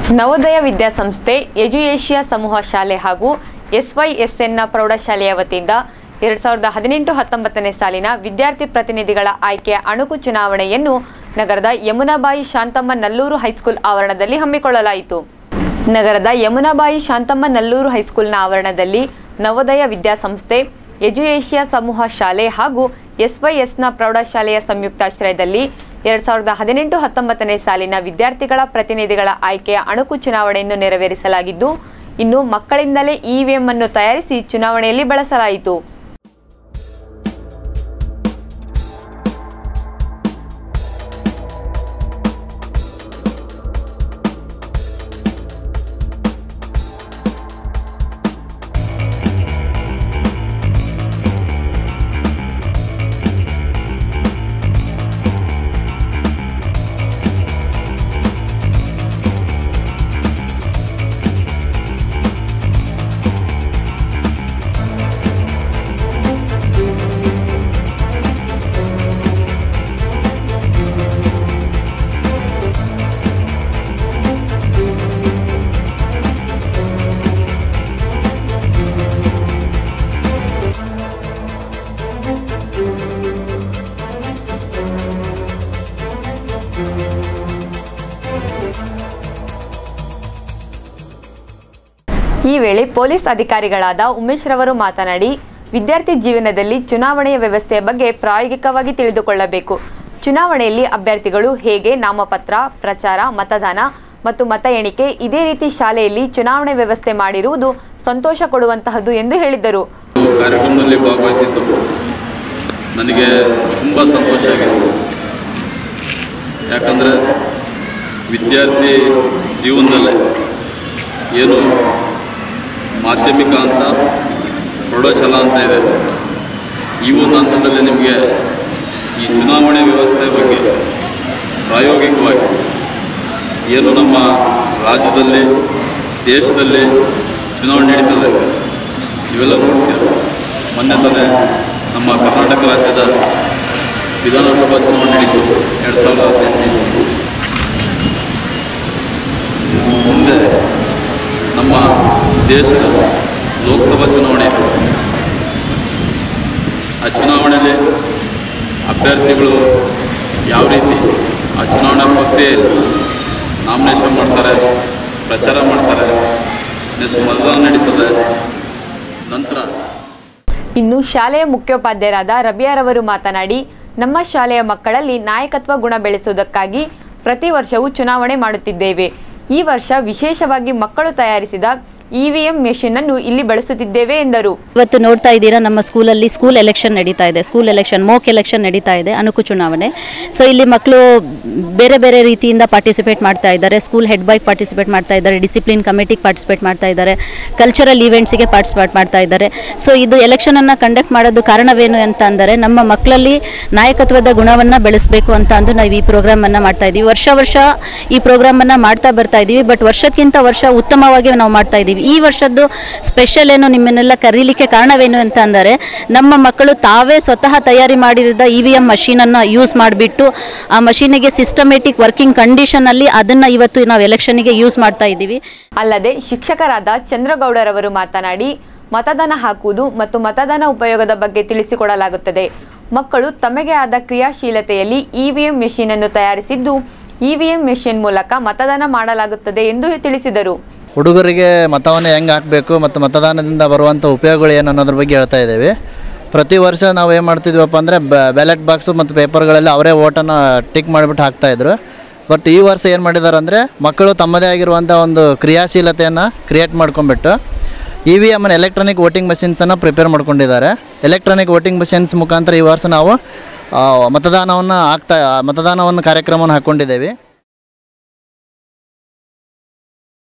ನವೋದಯ ವಿದ್ಯಾಸಂಸ್ಥೆ ಎಜುಯೇಷಿಯಾ ಸಮೂಹ ಶಾಲೆ ಹಾಗೂ ಎಸ್ವೈಎಸ್ಎನ್ನ ಪ್ರೌಢಶಾಲೆಯ ವತಿಯಿಂದ ಎರಡು ಸಾವಿರದ ಹದಿನೆಂಟು ಹತ್ತೊಂಬತ್ತನೇ ಸಾಲಿನ ವಿದ್ಯಾರ್ಥಿ ಪ್ರತಿನಿಧಿಗಳ ಆಯ್ಕೆಯ ಅಣುಕು ಚುನಾವಣೆಯನ್ನು ನಗರದ ಯಮುನಾಬಾಯಿ ಶಾಂತಮ್ಮ ನಲ್ಲೂರು ಹೈಸ್ಕೂಲ್ ಆವರಣದಲ್ಲಿ ಹಮ್ಮಿಕೊಳ್ಳಲಾಯಿತು ನಗರದ ಯಮುನಾಬಾಯಿ ಶಾಂತಮ್ಮ ನಲ್ಲೂರು ಹೈಸ್ಕೂಲ್ನ ಆವರಣದಲ್ಲಿ ನವೋದಯ ವಿದ್ಯಾಸಂಸ್ಥೆ ಎಜುಯೇಷಿಯಾ ಸಮೂಹ ಶಾಲೆ ಹಾಗೂ ಎಸ್ವೈಎಸ್ನ ಪ್ರೌಢಶಾಲೆಯ ಸಂಯುಕ್ತಾಶ್ರಯದಲ್ಲಿ ಎರಡು ಸಾವಿರದ ಹದಿನೆಂಟು ಹತ್ತೊಂಬತ್ತನೇ ಸಾಲಿನ ವಿದ್ಯಾರ್ಥಿಗಳ ಪ್ರತಿನಿಧಿಗಳ ಆಯ್ಕೆಯ ಅಣುಕು ಚುನಾವಣೆಯನ್ನು ನೆರವೇರಿಸಲಾಗಿದ್ದು ಇನ್ನು ಮಕ್ಕಳಿಂದಲೇ ಇವಿಎಂ ಅನ್ನು ತಯಾರಿಸಿ ಚುನಾವಣೆಯಲ್ಲಿ ಬಳಸಲಾಯಿತು ಈ ವೇಳೆ ಪೊಲೀಸ್ ಅಧಿಕಾರಿಗಳಾದ ಉಮೇಶ್ ರವರು ಮಾತನಾಡಿ ವಿದ್ಯಾರ್ಥಿ ಜೀವನದಲ್ಲಿ ಚುನಾವಣೆಯ ವ್ಯವಸ್ಥೆಯ ಬಗ್ಗೆ ಪ್ರಾಯೋಗಿಕವಾಗಿ ತಿಳಿದುಕೊಳ್ಳಬೇಕು ಚುನಾವಣೆಯಲ್ಲಿ ಅಭ್ಯರ್ಥಿಗಳು ಹೇಗೆ ನಾಮಪತ್ರ ಪ್ರಚಾರ ಮತದಾನ ಮತ್ತು ಮತ ಎಣಿಕೆ ಇದೇ ರೀತಿ ಶಾಲೆಯಲ್ಲಿ ಚುನಾವಣೆ ವ್ಯವಸ್ಥೆ ಮಾಡಿರುವುದು ಸಂತೋಷ ಕೊಡುವಂತಹದ್ದು ಎಂದು ಹೇಳಿದರು ಕಾರ್ಯಕ್ರಮದಲ್ಲಿ ಭಾಗವಹಿಸಿದ್ದು ನನಗೆ ತುಂಬ ಸಂತೋಷ ಆಗಿದೆ ಯಾಕಂದರೆ ವಿದ್ಯಾರ್ಥಿ ಜೀವನದಲ್ಲೇ ಏನು ಮಾಧ್ಯಮಿಕ ಅಂತ ಪ್ರೌಢಶಾಲಾ ಅಂತ ಇದೆ ಈ ಒಂದು ಹಂತದಲ್ಲಿ ನಿಮಗೆ ಈ ಚುನಾವಣೆ ವ್ಯವಸ್ಥೆ ಬಗ್ಗೆ ಪ್ರಾಯೋಗಿಕವಾಗಿ ಏನು ನಮ್ಮ ರಾಜ್ಯದಲ್ಲಿ ದೇಶದಲ್ಲಿ ಚುನಾವಣೆ ನಡೀತದೆ ಇವೆಲ್ಲ ನೋಡ್ತೀರ ಮೊನ್ನೆ ತಾನೇ ನಮ್ಮ ಕರ್ನಾಟಕ ರಾಜ್ಯದ ವಿಧಾನಸಭಾ ಚುನಾವಣೆ ನಡೀತು ಎರಡು ಸಾವಿರದ ಹದಿನೆಂಟು ಮುಂದೆ ನಮ್ಮ ದೇಶದ ಲೋಕಸಭಾ ಚುನಾವಣೆ ಇದೆ ಆ ಚುನಾವಣೆಯಲ್ಲಿ ಅಭ್ಯರ್ಥಿಗಳು ಯಾವ ರೀತಿ ಆ ಚುನಾವಣಾ ಪ್ರಕ್ರಿಯೆಯಲ್ಲಿ ನಾಮಿನೇಷನ್ ಮಾಡ್ತಾರೆ ಪ್ರಚಾರ ಮಾಡ್ತಾರೆ ನೆಕ್ಸ್ಟ್ ಮತದಾನ ನಡೀತದೆ ನಂತರ ಇನ್ನು ಶಾಲೆಯ ಮುಖ್ಯೋಪಾಧ್ಯಾಯರಾದ ರಬಿಯಾರವರು ಮಾತನಾಡಿ ನಮ್ಮ ಶಾಲೆಯ ಮಕ್ಕಳಲ್ಲಿ ನಾಯಕತ್ವ ಗುಣ ಬೆಳೆಸುವುದಕ್ಕಾಗಿ ಪ್ರತಿ ವರ್ಷವೂ ಚುನಾವಣೆ ಮಾಡುತ್ತಿದ್ದೇವೆ ಈ ವರ್ಷ ವಿಶೇಷವಾಗಿ ಮಕ್ಕಳು ತಯಾರಿಸಿದ ಇವಿಎಂ ಮೆಷಿನ್ ಅನ್ನು ಇಲ್ಲಿ ಬಳಸುತ್ತಿದ್ದೇವೆ ಎಂದರು ಇವತ್ತು ನೋಡ್ತಾ ಇದ್ದೀರಾ ನಮ್ಮ ಸ್ಕೂಲಲ್ಲಿ ಸ್ಕೂಲ್ ಎಲೆಕ್ಷನ್ ನಡೀತಾ ಇದೆ ಸ್ಕೂಲ್ ಎಲೆಕ್ಷನ್ ಮೋಕ್ ಎಲೆಕ್ಷನ್ ನಡೀತಾ ಇದೆ ಅಣುಕು ಚುನಾವಣೆ ಸೊ ಇಲ್ಲಿ ಮಕ್ಕಳು ಬೇರೆ ಬೇರೆ ರೀತಿಯಿಂದ ಪಾರ್ಟಿಸಿಪೇಟ್ ಮಾಡ್ತಾ ಇದ್ದಾರೆ ಸ್ಕೂಲ್ ಹೆಡ್ ಬಾಯ್ ಪಾರ್ಟಿಸಿಪೇಟ್ ಮಾಡ್ತಾ ಇದ್ದಾರೆ ಡಿಸಿಪ್ಲಿನ್ ಕಮಿಟಿಗೆ ಪಾರ್ಟಿಸಿಪೇಟ್ ಮಾಡ್ತಾ ಇದ್ದಾರೆ ಕಲ್ಚರಲ್ ಈವೆಂಟ್ಸಿಗೆ ಪಾರ್ಟಿಸಿಪೇಟ್ ಮಾಡ್ತಾ ಇದ್ದಾರೆ ಸೊ ಇದು ಎಲೆಕ್ಷನನ್ನು ಕಂಡಕ್ಟ್ ಮಾಡೋದು ಕಾರಣವೇನು ಅಂತ ಅಂದರೆ ನಮ್ಮ ಮಕ್ಕಳಲ್ಲಿ ನಾಯಕತ್ವದ ಗುಣವನ್ನು ಬೆಳೆಸಬೇಕು ಅಂತ ಅಂದು ನಾವು ಈ ಪ್ರೋಗ್ರಾಮನ್ನು ಮಾಡ್ತಾ ಇದ್ದೀವಿ ವರ್ಷ ವರ್ಷ ಈ ಪ್ರೋಗ್ರಾಮನ್ನು ಮಾಡ್ತಾ ಬರ್ತಾ ಇದ್ದೀವಿ ಬಟ್ ವರ್ಷಕ್ಕಿಂತ ವರ್ಷ ಉತ್ತಮವಾಗಿ ನಾವು ಮಾಡ್ತಾ ಇದ್ದೀವಿ ಈ ವರ್ಷದ್ದು ಸ್ಪೆಷಲ್ ಏನು ನಿಮ್ಮನ್ನೆಲ್ಲ ಕರೀಲಿಕ್ಕೆ ಕಾರಣವೇನು ಅಂತ ಅಂದರೆ ನಮ್ಮ ಮಕ್ಕಳು ತಾವೇ ಸ್ವತಃ ತಯಾರಿ ಮಾಡಿರದ ಇ ವಿ ಎಮ್ ಮಷೀನನ್ನು ಯೂಸ್ ಮಾಡಿಬಿಟ್ಟು ಆ ಮಷೀನಿಗೆ ಸಿಸ್ಟಮೆಟಿಕ್ ವರ್ಕಿಂಗ್ ಕಂಡೀಷನಲ್ಲಿ ಅದನ್ನು ಇವತ್ತು ನಾವು ಎಲೆಕ್ಷನ್ಗೆ ಯೂಸ್ ಮಾಡ್ತಾ ಇದ್ದೀವಿ ಅಲ್ಲದೆ ಶಿಕ್ಷಕರಾದ ಚಂದ್ರಗೌಡರವರು ಮಾತನಾಡಿ ಮತದಾನ ಹಾಕುವುದು ಮತ್ತು ಮತದಾನ ಉಪಯೋಗದ ಬಗ್ಗೆ ತಿಳಿಸಿಕೊಡಲಾಗುತ್ತದೆ ಮಕ್ಕಳು ತಮಗೆ ಆದ ಕ್ರಿಯಾಶೀಲತೆಯಲ್ಲಿ ಇವಿಎಂ ಮೆಷಿನ್ ಅನ್ನು ತಯಾರಿಸಿದ್ದು ಇವಿಎಂ ಮೆಷಿನ್ ಮೂಲಕ ಮತದಾನ ಮಾಡಲಾಗುತ್ತದೆ ಎಂದು ತಿಳಿಸಿದರು ಹುಡುಗರಿಗೆ ಮತವನ್ನು ಹೆಂಗೆ ಹಾಕಬೇಕು ಮತ್ತು ಮತದಾನದಿಂದ ಬರುವಂಥ ಉಪಯೋಗಗಳು ಏನು ಅನ್ನೋದ್ರ ಬಗ್ಗೆ ಹೇಳ್ತಾ ಇದ್ದೀವಿ ಪ್ರತಿ ವರ್ಷ ನಾವು ಏನು ಮಾಡ್ತಿದ್ವಪ್ಪ ಅಂದರೆ ಬ್ಯಾಲೆಟ್ ಬಾಕ್ಸು ಮತ್ತು ಪೇಪರ್ಗಳಲ್ಲಿ ಅವರೇ ಓಟನ್ನು ಟಿಕ್ ಮಾಡಿಬಿಟ್ಟು ಹಾಕ್ತಾಯಿದ್ರು ಬಟ್ ಈ ವರ್ಷ ಏನು ಮಾಡಿದ್ದಾರೆ ಅಂದರೆ ಮಕ್ಕಳು ತಮ್ಮದೇ ಆಗಿರುವಂಥ ಒಂದು ಕ್ರಿಯಾಶೀಲತೆಯನ್ನು ಕ್ರಿಯೇಟ್ ಮಾಡ್ಕೊಂಬಿಟ್ಟು E V M electronic voting ಮಷಿನ್ಸನ್ನು ಪ್ರಿಪೇರ್ ಮಾಡ್ಕೊಂಡಿದ್ದಾರೆ ಎಲೆಕ್ಟ್ರಾನಿಕ್ ವೋಟಿಂಗ್ ಮಷಿನ್ಸ್ ಮುಖಾಂತರ ಈ ವರ್ಷ ನಾವು ಆ, ಮತದಾನವನ್ನು ಆಗ್ತಾ ಮತದಾನವನ್ನು ಕಾರ್ಯಕ್ರಮವನ್ನು ಹಾಕ್ಕೊಂಡಿದ್ದೇವೆ